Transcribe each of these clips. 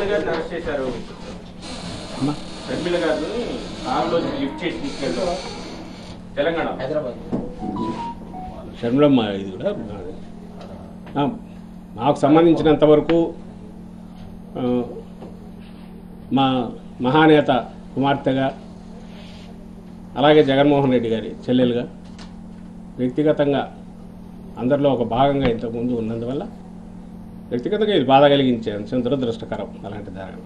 షర్మిల గారిని అరెస్ట్ చేశారు అమ్మా షర్మిల గారిని కారులో లిఫ్ట్ చేసి తీసుకెళ్ళారు తెలంగాణ హైదరాబాద్ షర్మిలమ్మ ఇది కూడా ఆ, నాకు సంబంధించినంత వరకు ఆ, మా మహానేత కుమార్తెగా అలాగే జగన్మోహన్ రెడ్డి గారి చెల్లెలుగా వ్యక్తిగతంగా అందరిలో ఒక భాగంగా ఇంతకుముందు ఉన్నందువల్ల వ్యక్తిగతంగా ఇది బాధ కలిగించే అంశం దురదృష్టకరం అలాంటి దారి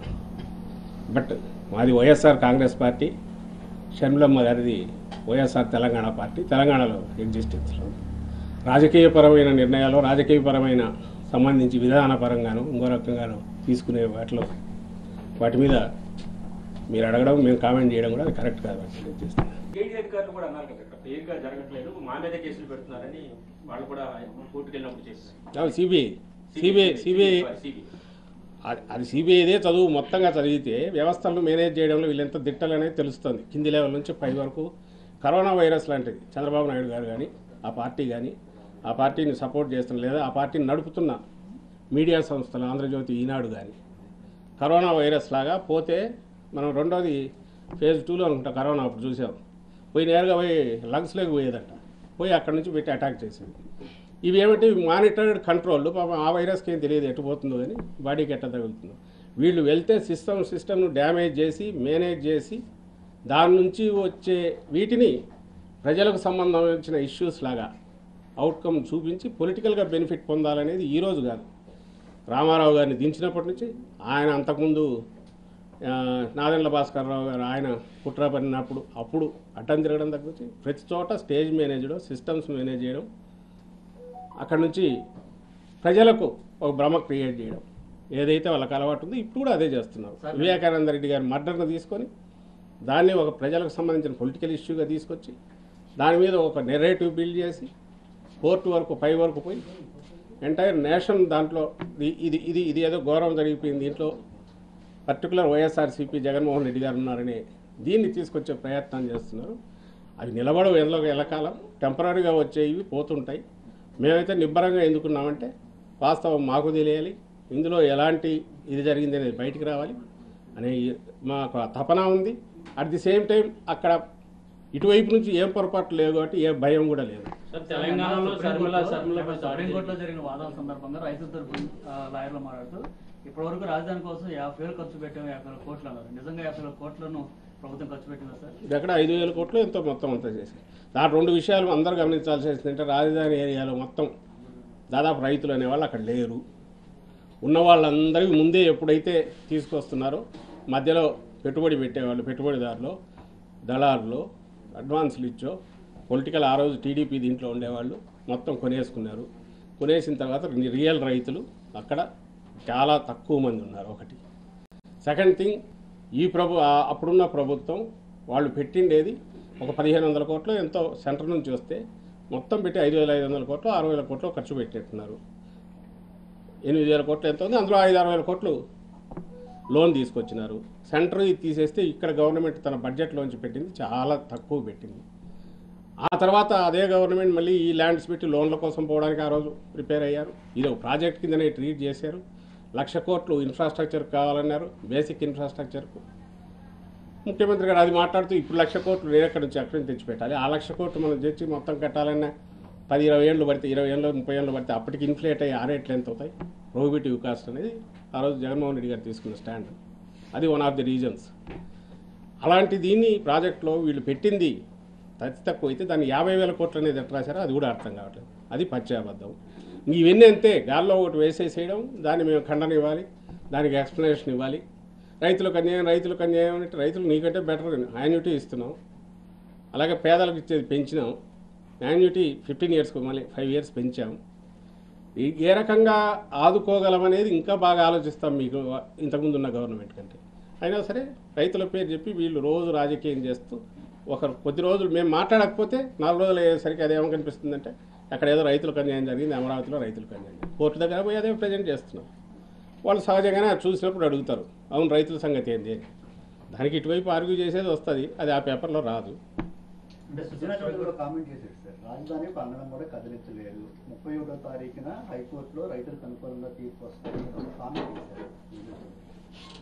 బట్ మాది వైఎస్ఆర్ కాంగ్రెస్ పార్టీ షర్మిలమ్మ గారిది వైఎస్ఆర్ తెలంగాణ పార్టీ తెలంగాణలో ఎగ్జిస్టెన్స్లో రాజకీయపరమైన నిర్ణయాలు రాజకీయపరమైన సంబంధించి విధానపరంగాను ఇంకో రకంగాను తీసుకునే వాటిలో వాటి మీద మీరు అడగడం మేము కామెంట్ చేయడం కూడా అది కరెక్ట్ కాదు నేను చేస్తాను ఏడీ అధికారులు కూడా అన్నారు కదా ఇక్కడ ఫెయిర్గా జరగట్లేదు మా మీద కేసులు పెడుతున్నారని వాళ్ళు కూడా కోర్టుకు వెళ్ళినప్పుడు చేశారు సిబిఐ సిబిఐ సిబిఐ సిబిఐ అది అది సిబిఐదే చదువు మొత్తంగా చదివితే వ్యవస్థలను మేనేజ్ చేయడంలో వీళ్ళెంత దిట్టలనేది తెలుస్తుంది కింది లెవెల్ నుంచి పై వరకు కరోనా వైరస్ లాంటిది చంద్రబాబు నాయుడు గారు కానీ ఆ పార్టీ కానీ ఆ పార్టీని సపోర్ట్ చేస్తున్న లేదా ఆ పార్టీని నడుపుతున్న మీడియా సంస్థలు ఆంధ్రజ్యోతి ఈనాడు కానీ కరోనా వైరస్ లాగా పోతే మనం రెండోది ఫేజ్ టూలో అనుకుంటా కరోనా అప్పుడు చూసాం పోయి నేరుగా పోయి లంగ్స్లోకి పోయేదంట పోయి అక్కడి నుంచి పెట్టి అటాక్ చేసేది ఇవి ఏమిటి మానిటర్డ్ కంట్రోల్ పాపం ఆ వైరస్కి ఏం తెలియదు ఎటు పోతుందో కానీ బాడీకి ఎట్ట తగులుతుందో వీళ్ళు వెళ్తే సిస్టమ్ సిస్టమ్ను డ్యామేజ్ చేసి మేనేజ్ చేసి దాని నుంచి వచ్చే వీటిని ప్రజలకు సంబంధించిన ఇష్యూస్ లాగా అవుట్కమ్ చూపించి పొలిటికల్గా బెనిఫిట్ పొందాలనేది ఈ రోజు కాదు రామారావు గారిని దించినప్పటి నుంచి ఆయన అంతకుముందు ఆ, నాదెండ్ల భాస్కర్రావు గారు ఆయన కుట్ర పడినప్పుడు అప్పుడు అడ్డం తిరగడం దగ్గర నుంచి ప్రతి చోట స్టేజ్ మేనేజడం సిస్టమ్స్ మేనేజ్ చేయడం అక్కడి నుంచి ప్రజలకు ఒక భ్రమ క్రియేట్ చేయడం ఏదైతే వాళ్ళకి అలవాటు ఉందో ఇప్పుడు కూడా అదే చేస్తున్నారు వివేకానంద రెడ్డి గారి మర్డర్ను తీసుకొని దాన్ని ఒక ప్రజలకు సంబంధించిన పొలిటికల్ ఇష్యూగా తీసుకొచ్చి దాని మీద ఒక నెరేటివ్ బిల్డ్ చేసి కోర్టు వరకు పై వరకు పోయి ఎంటైర్ నేషన్ దాంట్లో ఇది ఇది ఇది ఇది ఏదో గౌరవం జరిగిపోయింది దీంట్లో పర్టికులర్ వైఎస్ఆర్సీపీ జగన్మోహన్ రెడ్డి గారు ఉన్నారని దీన్ని తీసుకొచ్చే ప్రయత్నం చేస్తున్నారు అవి నిలబడవు ఎందులో ఎల్లకాలం టెంపరీగా వచ్చేవి పోతుంటాయి మేమైతే నిబ్బరంగా ఎందుకున్నామంటే వాస్తవం మాకు తెలియాలి ఇందులో ఎలాంటి ఇది జరిగింది అనేది బయటికి రావాలి అనే ఈ- మాకు ఆ తపన ఉంది అట్ ది సేమ్ టైం అక్కడ ఇటువైపు నుంచి ఏం పొరపాటు లేదు కాబట్టి ఏ భయం కూడా లేదు సార్ తెలంగాణలో షర్మిల షర్మిల సుప్రీంకోర్టులో జరిగిన వాదన సందర్భంగా రైతుల తరపు లాయర్లు మాట్లాడుతూ ఇప్పటివరకు రాజధాని కోసం యాభై వేలు ఖర్చు పెట్టాము యాభై వేల కోట్లు అన్నారు నిజంగా యాభై వేల కోట్లను ప్రభుత్వం ఖర్చు పెట్టిందా సార్ ఇది ఎక్కడ ఐదు వేల కోట్లు ఎంతో మొత్తం అంతా చేసి దాని రెండు విషయాలు అందరూ గమనించాల్సి ఏంటంటే రాజధాని ఏరియాలో మొత్తం దాదాపు రైతులు అనేవాళ్ళు అక్కడ లేరు ఉన్న వాళ్ళందరికీ ముందే ఎప్పుడైతే తీసుకొస్తున్నారో మధ్యలో పెట్టుబడి పెట్టేవాళ్ళు పెట్టుబడిదారులు దళారులు అడ్వాన్స్లు ఇచ్చో పొలిటికల్ ఆ రోజు టీడీపీ దీంట్లో ఉండేవాళ్ళు మొత్తం కొనేసుకున్నారు కొనేసిన తర్వాత రియల్ రైతులు అక్కడ చాలా తక్కువ మంది ఉన్నారు ఒకటి సెకండ్ థింగ్ ఈ ప్రభు ఆ- అప్పుడున్న ప్రభుత్వం వాళ్ళు పెట్టిండేది ఒక పదిహేను వందల కోట్లు ఎంతో సెంటర్ నుంచి వస్తే మొత్తం పెట్టి ఐదు వేల ఐదు వందల కోట్లు ఆరు వేల కోట్లు ఖర్చు పెట్టేట్టున్నారు ఎనిమిది వేల కోట్లు ఎంత ఉంది అందులో ఐదు ఆరు వేల కోట్లు లోన్ తీసుకొచ్చినారు సెంటర్ ఇది తీసేస్తే ఇక్కడ గవర్నమెంట్ తన బడ్జెట్లోంచి పెట్టింది చాలా తక్కువ పెట్టింది ఆ తర్వాత అదే గవర్నమెంట్ మళ్ళీ ఈ ల్యాండ్స్ పెట్టి లోన్ల కోసం పోవడానికి ఆ రోజు ప్రిపేర్ అయ్యారు ఇది ఒక ప్రాజెక్ట్ కిందనే ట్రీట్ చేశారు లక్ష కోట్లు ఇన్ఫ్రాస్ట్రక్చర్ కావాలన్నారు బేసిక్ ఇన్ఫ్రాస్ట్రక్చర్కు ముఖ్యమంత్రి గారు అది మాట్లాడుతూ ఇప్పుడు లక్ష కోట్లు నేను ఎక్కడి నుంచి అక్కడి నుంచి తెచ్చిపెట్టాలి ఆ లక్ష కోట్లు మనం తెచ్చి మొత్తం కట్టాలన్నా పది ఇరవై ఏళ్ళు పడితే ఇరవై ఏళ్ళు ముప్పై ఏళ్ళు పడితే అప్పటికి ఇన్ఫ్లేట్ అయ్యి ఆ రేట్లు ఎంత అవుతాయి ప్రోహిబిటివ్ కాస్ట్ అనేది ఆ రోజు జగన్మోహన్ రెడ్డి గారు తీసుకున్న స్టాండ్ అది వన్ ఆఫ్ ది రీజన్స్ అలాంటి దీన్ని ప్రాజెక్ట్లో వీళ్ళు పెట్టింది అతి తక్కువ అయితే దాన్ని యాభై వేల కోట్లు అనేది ఎట్లా రాశారో అది కూడా అర్థం కావట్లేదు అది పచ్చాబద్ధం ఇవన్నీ అంతే గాల్లో ఒకటి వేసేసేయడం దాన్ని మేము ఖండన ఇవ్వాలి దానికి ఎక్స్ప్లెనేషన్ ఇవ్వాలి రైతులకు అన్యాయం రైతులకు అన్యాయం అంటే రైతులు నీకంటే బెటర్ యాన్యుటీ ఇస్తున్నాం అలాగే పేదలకు ఇచ్చేది పెంచినాం యాన్యుటీ ఫిఫ్టీన్ ఇయర్స్కి మళ్ళీ ఫైవ్ ఇయర్స్ పెంచాం ఈ- ఏ రకంగా ఆదుకోగలమనేది ఇంకా బాగా ఆలోచిస్తాం మీకు ఇంతకుముందు ఉన్న గవర్నమెంట్ కంటే అయినా సరే రైతుల పేరు చెప్పి వీళ్ళు రోజు రాజకీయం చేస్తూ ఒకరు కొద్ది రోజులు మేము మాట్లాడకపోతే నాలుగు రోజులు అయ్యేసరికి అదేమో కనిపిస్తుందంటే అక్కడ ఏదో రైతులకు అన్యాయం జరిగింది అమరావతిలో రైతులకు అన్యాయం జరిగింది కోర్టు దగ్గర పోయి అదే ప్రజెంట్ చేస్తున్నాం వాళ్ళు సహజంగానే అది చూసినప్పుడు అడుగుతారు అవును రైతుల సంగతి ఏంది అని దానికి ఇటువైపు ఆర్గ్యూ చేసేది వస్తుంది అది ఆ పేపర్లో రాదు అంటే సుజనా చౌదరి కూడా కామెంట్ చేశారు సార్ రాజధాని పంగడం కూడా కదిలించలేదు ముప్పై ఒకటో తారీఖున హైకోర్టులో రైతులకు అనుకూలంగా తీర్పు వస్తుంది అని కామెంట్ చేశారు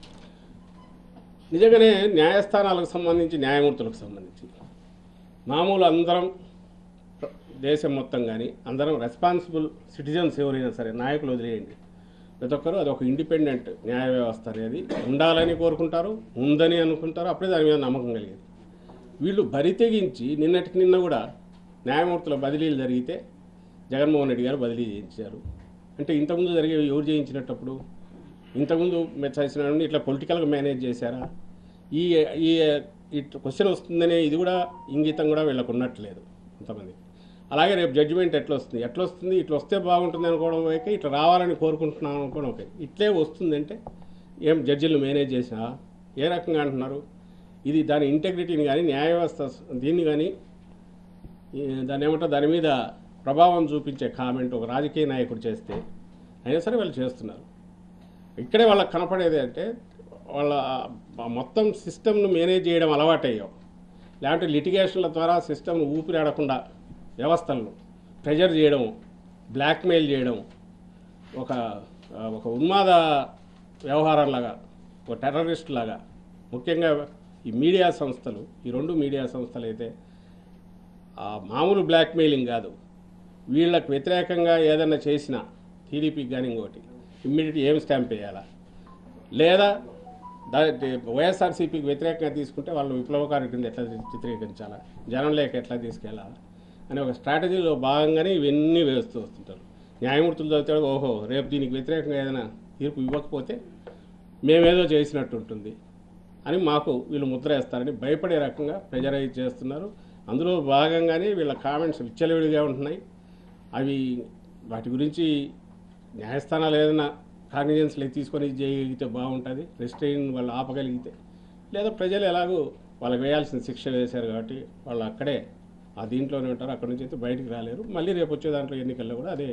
నిజంగానే న్యాయస్థానాలకు సంబంధించి న్యాయమూర్తులకు సంబంధించి మామూలు అందరం ప్ర- దేశం మొత్తం కానీ అందరం రెస్పాన్సిబుల్ సిటిజన్స్ ఎవరైనా సరే నాయకులు వదిలేయండి ప్రతి ఒక్కరు అది ఒక ఇండిపెండెంట్ న్యాయ వ్యవస్థ అనేది ఉండాలని కోరుకుంటారు ఉందని అనుకుంటారు అప్పుడే దాని మీద నమ్మకం కలిగేది వీళ్ళు బరి తెగించి నిన్నటికి నిన్న కూడా న్యాయమూర్తుల బదిలీలు జరిగితే జగన్మోహన్ రెడ్డి గారు బదిలీ చేయించారు అంటే ఇంతకుముందు జరిగేవి ఎవరు చేయించినప్పుడు ఇంతకుముందు మీరు చేసిన వాడిని ఇట్లా పొలిటికల్గా మేనేజ్ చేశారా ఈ ఈ ఈ క్వశ్చన్ వస్తుందనే ఇది కూడా ఇంగితం కూడా వీళ్ళకు ఉన్నట్లేదు కొంతమంది అలాగే రేపు జడ్జిమెంట్ ఎట్లా వస్తుంది ఎట్లా వస్తుంది ఇట్లా వస్తే బాగుంటుంది అనుకోవడం ఓకే ఇట్లా రావాలని కోరుకుంటున్నాం అనుకోవడం ఓకే ఇట్లే వస్తుందంటే ఏం జడ్జిలు మేనేజ్ చేసినా ఏ రకంగా అంటున్నారు ఇది దాని ఇంటెగ్రిటీని కానీ న్యాయ వ్యవస్థ దీన్ని కానీ ఈ దాన్ని ఏమంటారు దాని మీద ప్రభావం చూపించే కామెంట్ ఒక రాజకీయ నాయకుడు చేస్తే అయినా సరే వాళ్ళు చేస్తున్నారు ఇక్కడే వాళ్ళకి కనపడేది అంటే వాళ్ళ ఆ మొత్తం సిస్టమ్ను మేనేజ్ చేయడం అలవాటయ్యో లేకపోతే లిటిగేషన్ల ద్వారా సిస్టమ్ను ఊపిరాడకుండా వ్యవస్థలను ప్రెజర్ చేయడం బ్లాక్మెయిల్ చేయడం ఒక ఆ, ఒక ఉన్మాద వ్యవహారంలాగా ఒక టెర్రరిస్ట్ లాగా ముఖ్యంగా ఈ మీడియా సంస్థలు ఈ రెండు మీడియా సంస్థలు అయితే ఆ మామూలు బ్లాక్మెయిలింగ్ కాదు వీళ్ళకు వ్యతిరేకంగా ఏదైనా చేసినా టీడీపీకి కానీ ఇంకోటి ఇమ్మీడియట్ ఏం స్టాంప్ వేయాలా లేదా దా వైఎస్ఆర్సీపీకి వ్యతిరేకంగా తీసుకుంటే వాళ్ళు విప్లవకారి కింద ఎట్లా చిత్రీకరించాలా జనం లేక ఎట్లా తీసుకెళ్ళాలా అనే ఒక స్ట్రాటజీలో భాగంగానే ఇవన్నీ వేస్తూ వస్తుంటారు న్యాయమూర్తులు చదివితే ఓహో రేపు దీనికి వ్యతిరేకంగా ఏదైనా తీర్పు ఇవ్వకపోతే మేమేదో చేసినట్టు ఉంటుంది అని మాకు వీళ్ళు ముద్ర వేస్తారని భయపడే రకంగా ప్రెజరైజ్ చేస్తున్నారు అందులో భాగంగానే వీళ్ళ కామెంట్స్ విచ్చలవిడిగా ఉంటున్నాయి అవి వాటి గురించి న్యాయస్థానాలు ఏదైనా కాగ్నిజెన్స్లు తీసుకొని ఇది చేయగలిగితే బాగుంటుంది రెస్ట్రెయిన్ వాళ్ళు ఆపగలిగితే లేదా ప్రజలు ఎలాగో వాళ్ళకి వేయాల్సిన శిక్ష వేశారు కాబట్టి వాళ్ళు అక్కడే ఆ దీంట్లోనే ఉంటారు అక్కడి నుంచి అయితే బయటికి రాలేరు మళ్ళీ రేపు వచ్చే దాంట్లో ఎన్నికల్లో కూడా అదే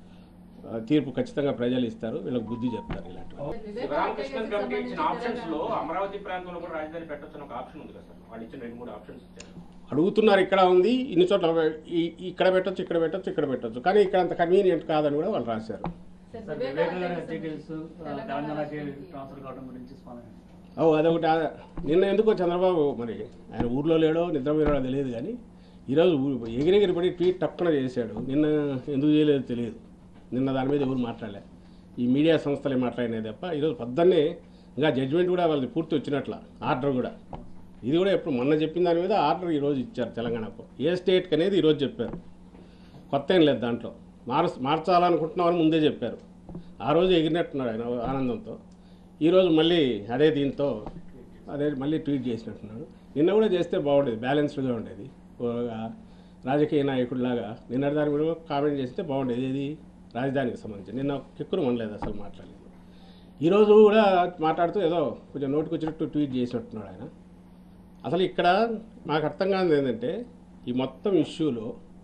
ఆ, తీర్పు ఖచ్చితంగా ప్రజలు ఇస్తారు వీళ్ళకి బుద్ధి చెప్తారు ఇలాంటివి శివరామకృష్ణన్ కమిటీ ఇచ్చిన ఆప్షన్స్ లో అమరావతి ప్రాంతంలో కూడా రాజధాని పెట్టొచ్చు ఒక ఆప్షన్ ఉంది కదా సార్ వాళ్ళు ఇచ్చిన రెండు మూడు ఆప్షన్స్ ఇచ్చారు అడుగుతున్నారు ఇక్కడ ఉంది ఇన్ని చోట్ల ఈ- ఇక్కడ పెట్టొచ్చు ఇక్కడ పెట్టొచ్చు ఇక్కడ పెట్టొచ్చు కానీ ఇక్కడ అంత కన్వీనియంట్ కాదని కూడా వాళ్ళు రాశారు సార్ వివేక్ గారి హత్య కేసు ఆ, తెలంగాణకి ట్రాన్స్ఫర్ కావడం గురించి స్పందన ఓ అదొకటి ఆ- నిన్న ఎందుకో చంద్రబాబు మరి ఆయన ఊర్లో లేడో నిద్రపోయాడో తెలియదు కానీ ఈరోజు ఊ- ఎగిరెగిరి పడి ట్వీట్ టక్కున చేశాడు నిన్న ఎందుకు చేయలేదో తెలియదు నిన్న దాని మీద ఎవరు మాట్లాడలే ఈ మీడియా సంస్థలే మాట్లాడినాయి తప్ప ఈరోజు పొద్దున్నే ఇంకా జడ్జిమెంట్ కూడా వాళ్ళది పూర్తి వచ్చినట్ల ఆర్డర్ కూడా ఇది కూడా ఎప్పుడు మొన్న చెప్పిన దాని మీద ఆర్డర్ ఈరోజు ఇచ్చారు తెలంగాణకు ఏ స్టేట్కి అనేది ఈరోజు చెప్పారు కొత్త ఏం లేదు దాంట్లో మార్ మార్చాలనుకుంటున్నామని ముందే చెప్పారు ఆ రోజు ఎగిరినట్టున్నాడు ఆయన ఆనందంతో ఈరోజు మళ్ళీ అదే దీంతో అదే మళ్ళీ ట్వీట్ చేసినట్టున్నాడు నిన్న కూడా చేస్తే బాగుండేది బ్యాలెన్స్డ్గా ఉండేది ఒక రాజకీయ నాయకుడిలాగా నిన్న దాని మీద కామెంట్ చేస్తే బాగుండేది ఇది రాజధానికి సంబంధించి నిన్న కిక్కురు మనలేదు అసలు మాట్లాడలేదు ఈరోజు కూడా మాట్లాడుతూ ఏదో కొంచెం నోటికి వచ్చినట్టు ట్వీట్ చేసినట్టున్నాడు ఆయన అసలు ఇక్కడ నాకు అర్థం కానిది ఏంటంటే ఈ మొత్తం ఇష్యూలో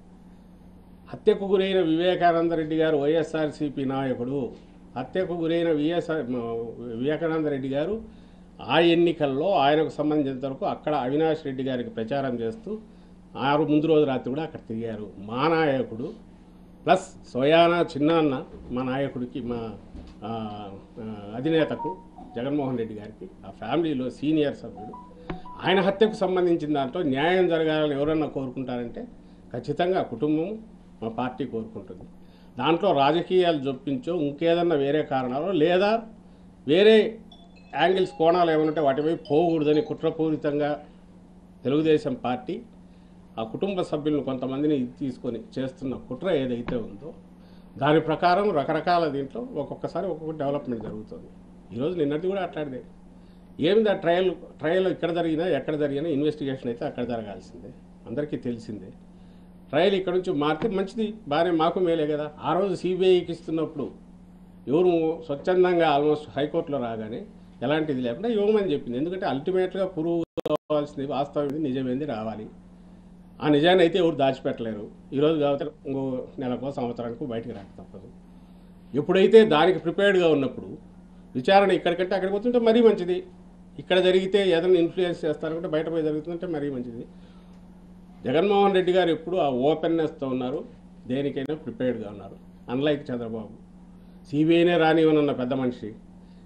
హత్యకు గురైన వివేకానంద రెడ్డి గారు వైఎస్ఆర్సీపీ నాయకుడు హత్యకు గురైన విఎస్ఆర్ వివేకానంద రెడ్డి గారు ఆ ఎన్నికల్లో ఆయనకు సంబంధించినంత వరకు అక్కడ అవినాష్ రెడ్డి గారికి ప్రచారం చేస్తూ ఆరు ముందు రోజు రాత్రి కూడా అక్కడ తిరిగారు మా నాయకుడు ప్లస్ స్వయానా చిన్నాన్న మా నాయకుడికి మా ఆ, ఆ, అధినేతకు జగన్మోహన్ రెడ్డి గారికి ఆ ఫ్యామిలీలో సీనియర్ సభ్యుడు ఆయన హత్యకు సంబంధించిన దాంట్లో న్యాయం జరగాలని ఎవరన్నా కోరుకుంటారంటే ఖచ్చితంగా ఆ కుటుంబం మా పార్టీ కోరుకుంటుంది దాంట్లో రాజకీయాలు జొప్పించో ఇంకేదన్నా వేరే కారణాలు లేదా వేరే యాంగిల్స్ కోణాలు ఏమైనా ఉంటే వాటిపై పోకూడదని కుట్రపూరితంగా తెలుగుదేశం పార్టీ ఆ కుటుంబ సభ్యులను కొంతమందిని తీసుకొని చేస్తున్న కుట్ర ఏదైతే ఉందో దాని ప్రకారం రకరకాల దీంట్లో ఒక్కొక్కసారి ఒక్కొక్క డెవలప్మెంట్ జరుగుతుంది ఈరోజు నిన్నటి కూడా అట్లాంటిదే ఏమిది ఆ ట్రయల్ ట్రయల్ ఇక్కడ జరిగినా ఎక్కడ జరిగినా ఇన్వెస్టిగేషన్ అయితే అక్కడ జరగాల్సిందే అందరికీ తెలిసిందే ట్రయల్ ఇక్కడ నుంచి మారితే మంచిది బాగానే మాకు మేలే కదా ఆ రోజు సిబిఐకి ఇస్తున్నప్పుడు ఎవరు స్వచ్ఛందంగా ఆల్మోస్ట్ హైకోర్టులో రాగానే ఎలాంటిది లేకుండా ఇవ్వమని చెప్పింది ఎందుకంటే అల్టిమేట్గా పురుగు కావాల్సింది వాస్తవం ఇది నిజమేంది రావాలి ఆ నిజాన్ని అయితే ఎవరు దాచిపెట్టలేరు ఈరోజు కాబట్టి ఇంకో నెలకో సంవత్సరానికి బయటికి రాక తప్పదు ఎప్పుడైతే దానికి ప్రిపేర్డ్గా ఉన్నప్పుడు విచారణ ఇక్కడికంటే అక్కడికి వస్తుంటే మరీ మంచిది ఇక్కడ జరిగితే ఏదైనా ఇన్ఫ్లుయెన్స్ చేస్తారంటే బయట పోయి జరుగుతుందంటే మరీ మంచిది జగన్మోహన్ రెడ్డి గారు ఎప్పుడు ఆ ఓపెన్నెస్తో ఉన్నారు దేనికైనా ప్రిపేర్డ్గా ఉన్నారు అన్లైక్ చంద్రబాబు సిబిఐనే రానివ్వనన్న పెద్ద మనిషి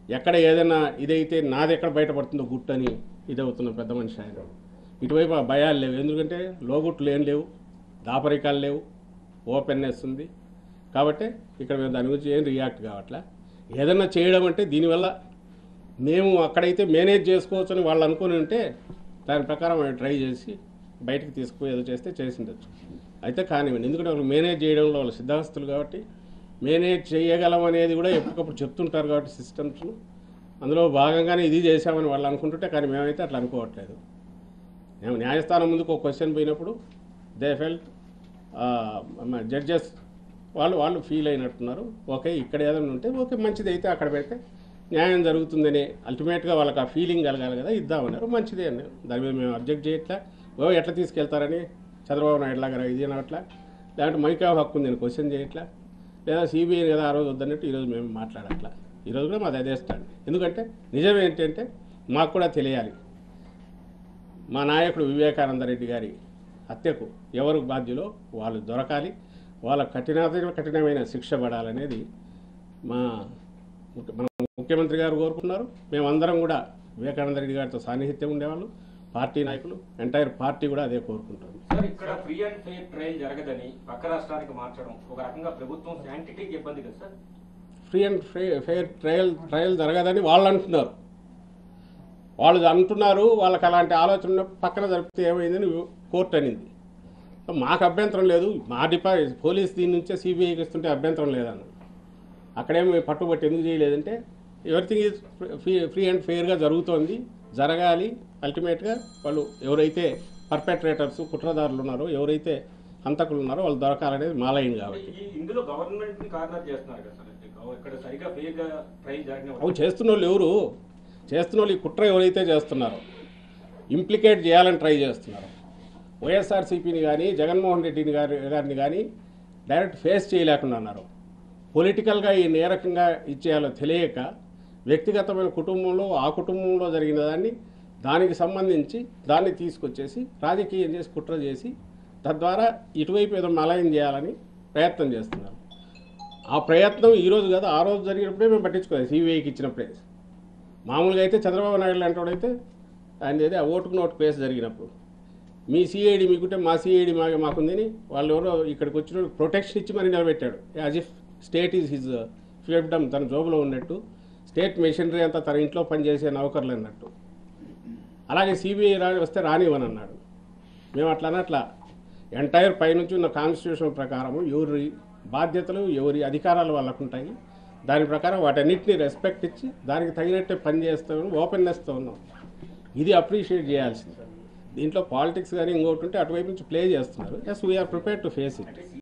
ఎక్కడ ఏదైనా ఇదైతే నాది ఎక్కడ బయటపడుతుందో గుట్టు అని ఇదవుతున్న పెద్ద మనిషి ఆయన ఇటువైపు ఆ భయాలు లేవు ఎందుకంటే లోగుట్లు ఏం లేవు దాపరికాలు లేవు ఓపెన్నెస్ ఉంది కాబట్టి ఇక్కడ మేము దాని గురించి ఏం రియాక్ట్ కావట్లే ఏదన్నా చేయడం అంటే దీనివల్ల మేము అక్కడైతే మేనేజ్ చేసుకోవచ్చు అని వాళ్ళు అనుకుని ఉంటే దాని ప్రకారం మేము ట్రై చేసి బయటికి తీసుకుపోయి ఏదో చేస్తే చేసిండొచ్చు అయితే కానివ్వండి ఎందుకంటే వాళ్ళు మేనేజ్ చేయడంలో వాళ్ళు సిద్ధాస్తులు కాబట్టి మేనేజ్ చేయగలం అనేది కూడా ఎప్పటికప్పుడు చెప్తుంటారు కాబట్టి సిస్టమ్స్ అందులో భాగంగానే ఇది చేశామని వాళ్ళు అనుకుంటుంటే కానీ మేమైతే అట్లా అనుకోవట్లేదు మేము న్యాయస్థానం ముందుకు ఒక క్వశ్చన్ పోయినప్పుడు దే ఫెల్ట్ జడ్జెస్ వాళ్ళు వాళ్ళు ఫీల్ అయినట్టున్నారు ఓకే ఇక్కడ ఏదైనా ఉంటే ఓకే మంచిది అయితే అక్కడ పెడితే న్యాయం జరుగుతుందని అల్టిమేట్గా వాళ్ళకి ఆ ఫీలింగ్ కలగాలి కదా ఇద్దామన్నారు మంచిదే అన్నారు దాని మీద మేము అబ్జెక్ట్ చేయట్లా ఓ ఎట్లా తీసుకెళ్తారని చంద్రబాబు నాయుడు లాగా ఇది అనట్లా లేదంటే మైకా హక్కు ఉంది నేను క్వశ్చన్ చేయట్లా లేదా సిబిఐ కదా ఆ రోజు వద్దన్నట్టు ఈరోజు మేము మాట్లాడట్లా ఈరోజు కూడా మాది అదే స్టాండ్ ఎందుకంటే నిజం ఏంటంటే మాకు కూడా తెలియాలి మా నాయకుడు వివేకానంద రెడ్డి గారి హత్యకు ఎవరు బాధ్యులో వాళ్ళు దొరకాలి వాళ్ళ కఠినాతి కఠినమైన శిక్ష పడాలనేది మా ముఖ్య- మన ముఖ్యమంత్రి గారు కోరుకున్నారు మేమందరం కూడా వివేకానంద రెడ్డి గారితో సాన్నిహిత్యం ఉండేవాళ్ళు పార్టీ నాయకులు ఎంటైర్ పార్టీ కూడా అదే కోరుకుంటారు సార్ ఇక్కడ ఫ్రీ అండ్ ఫెయిర్ ట్రయల్ జరగదని పక్క రాష్ట్రానికి మార్చడం ఒక రకంగా ప్రభుత్వం శాంటిటీకి ఇబ్బంది కదా sir free and fair trial trial జరగదని వాళ్ళు అంటున్నారు వాళ్ళు అంటున్నారు వాళ్ళకి అలాంటి ఆలోచన ఉన్న పక్కన జరిపితే ఏమైందని కోర్టు అనింది మాకు అభ్యంతరం లేదు మా డిపా పోలీస్ దీని నుంచే సిబిఐకి ఇస్తుంటే అభ్యంతరం లేదన్న అక్కడేమి పట్టుబట్టి ఎందుకు చేయలేదంటే everything is free free and ఫెయిర్గా జరుగుతోంది జరగాలి అల్టిమేట్గా వాళ్ళు ఎవరైతే పర్పెట్రేటర్స్ కుట్రదారులు ఉన్నారో ఎవరైతే హంతకులు ఉన్నారో వాళ్ళు దొరకాలనేది మా లైన్ కాబట్టి ఈ- ఇందులో గవర్నమెంట్ ని కార్నర్ చేస్తున్నారు కదా సార్ అంటే గవ- ఇక్కడ సరిగా ఫెయిర్ గా ట్రయల్ జరిగిన అవి చేస్తున్న వాళ్ళు ఎవరు చేస్తున్న వాళ్ళు ఈ కుట్ర ఎవరైతే చేస్తున్నారో ఇంప్లికేట్ చేయాలని ట్రై చేస్తున్నారు వైఎస్ఆర్సీపీని కానీ జగన్మోహన్ రెడ్డిని గారి గారిని కానీ డైరెక్ట్ ఫేస్ చేయలేకుండా ఉన్నారు పొలిటికల్గా ఈ నేరకంగా ఇచ్చేయాలో తెలియక వ్యక్తిగతమైన కుటుంబంలో ఆ కుటుంబంలో జరిగిన దాన్ని దానికి సంబంధించి దాన్ని తీసుకొచ్చేసి రాజకీయం చేసి కుట్ర చేసి తద్వారా ఇటువైపు ఏదో మలయం చేయాలని ప్రయత్నం చేస్తున్నారు ఆ ప్రయత్నం ఈ రోజు కాదు ఆ రోజు జరిగినప్పుడే మేము పట్టించుకోలేదు సిబిఐకి ఇచ్చినప్పుడే మామూలుగా అయితే చంద్రబాబు నాయుడు లాంటి వాడైతే ఆయన ఏదో ఓటుకు నోటు కేసు జరిగినప్పుడు మీ సిఐడి మీకుంటే మా సిఐడి మా మాకుందని వాళ్ళు ఎవరో ఇక్కడికి వచ్చిన ప్రొటెక్షన్ ఇచ్చి మరి నిలబెట్టాడు as if state is his fiefdom తన జోబులో ఉన్నట్టు స్టేట్ మెషినరీ అంతా తన ఇంట్లో పనిచేసే నౌకర్లు అన్నట్టు అలాగే సిబిఐ రా వస్తే రానివ్వని అన్నాడు మేము అట్లా అనట్లా ఎంటైర్ పైనుంచి ఉన్న కాన్స్టిట్యూషన్ ప్రకారం ఎవరి బాధ్యతలు ఎవరి అధికారాలు వాళ్ళకు ఉంటాయి దాని ప్రకారం వాటన్నిటిని రెస్పెక్ట్ ఇచ్చి దానికి తగినట్టే పని చేస్తామని ఓపెన్నెస్తో ఉన్నాం ఇది అప్రిషియేట్ చేయాల్సింది దీంట్లో పాలిటిక్స్ కానీ ఇంకోటి ఉంటే అటువైపు నుంచి ప్లే చేస్తున్నారు yes we are prepare to face it